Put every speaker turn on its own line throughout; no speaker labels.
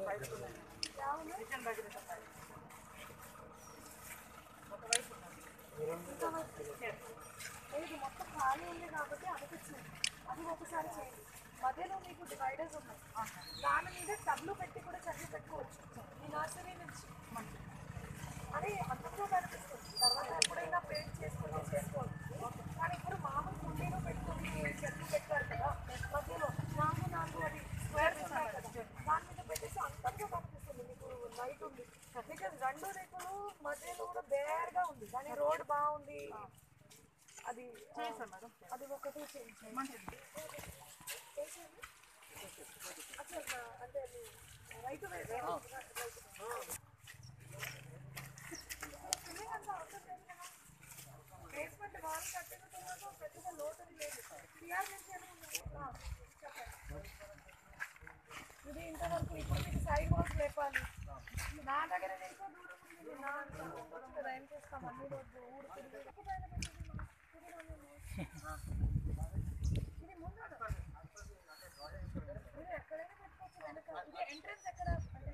లేదు మొత్తం ఖాళీ ఉంది కాబట్టి అనిపించింది అది ఒకసారి చేయండి మధ్యలో మీకు డివైడర్స్ ఉన్నాయి దాని మీద టబ్లు పెట్టి కూడా చదివి పెట్టుకోవచ్చు ఈ నర్సరీ నుంచి అది అందంగా కనిపిస్తుంది తర్వాత ఎప్పుడైనా పెయింట్ చేసుకుంటే చేసుకోవచ్చు కానీ ఇప్పుడు మామూలు కుండీలో పెట్టుకుని చెట్లు పెట్టారు కదా మధ్యలో నాలుగు నాలుగు అది స్క్వేర్ ఉన్నాయి కదా దాని మీద పెట్టేసి అందంగా కనిపిస్తుంది మీకు లైట్ ఉంది బికాజ్ రెండు రేకులు మధ్యలో కూడా బేర్గా ఉంది కానీ రోడ్ బాగుంది అది అది ఒకటి చేయించండి చేసేయండి. అసలు నా- అంటే అది రైతు వేసే బేస్మెంట్ వాల్ కట్టిన తర్వాత పెద్దగా లోటు లేదు టీఆర్ నుంచి ఏమన్నా ఉందా? ఆ, చెప్పండి ఇది ఇంతవరకు ఇప్పుడు మీకు సైడ్ వాల్స్ లేపాలి నా దగ్గర ఎంతో దూరం ఉంది నా అంత ఉండొచ్చు కదా ఏం చేస్తాం అన్ని రోజు ఊరు తిరిగి ఎక్కువ పైన పెట్టండి మా. ఇది నా ముందు. ఆ. ఇది ముందు మీరు ఎక్కడైనా పెట్టుకోవచ్చు వెనక ఇది ఎంట్రన్స్ ఎక్కడ అంటే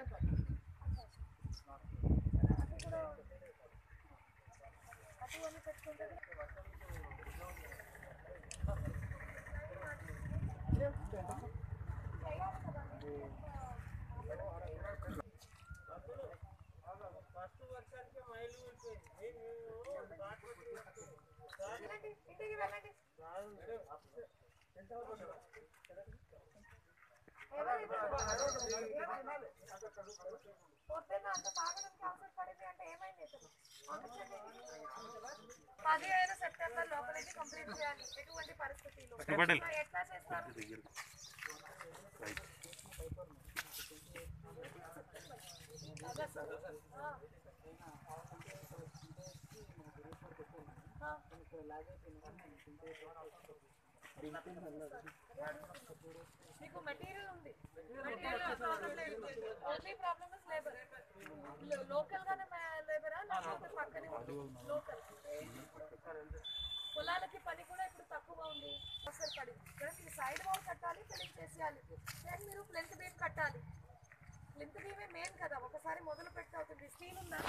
అది కూడా అటు అని పెట్టుకుంటే వెళ్ళండి ఇంటికి వెళ్ళండి పొద్దున్న అంత తాగడానికి అవసరం పడింది అంటే ఏమైంది ఇతను? పదిహేను సెప్టెంబర్ లోపలికి కంప్లీట్ చేయాలి ఎటువంటి పరిస్థితిలో ఎట్లా చేస్తారు ఆ. ఆ. మీకు మెటీరియల్ ఉంది only problem is labour local గానే లేబరా లేకపోతే పక్కనే లోకల్ పొలాలకి పని కూడా ఇప్పుడు తక్కువ ఉంది అసలు పడి ఇక్కడ మీరు సైడ్ వాల్ కట్టాలి ఫిలింగ్ చేసేయాలి దెన్ మీరు ప్లెంత్ బీమ్ కట్టాలి ప్లెంత్ బీమే మెయిన్ కదా ఒకసారి మొదలు పెట్టి అవుతుంది స్టీల్ ఉందా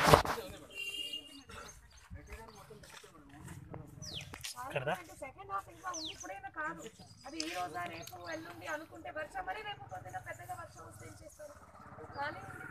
సెకండ్ హాఫ్ ఇంకా ఉంది ఇప్పుడైనా కాదు అది ఈ రోజా రేపు ఎల్లుండి అనుకుంటే వర్షం మరి రేపు పొద్దున పెద్దగా వర్షం వస్తే ఏం చేస్తారు కానీ ఉంది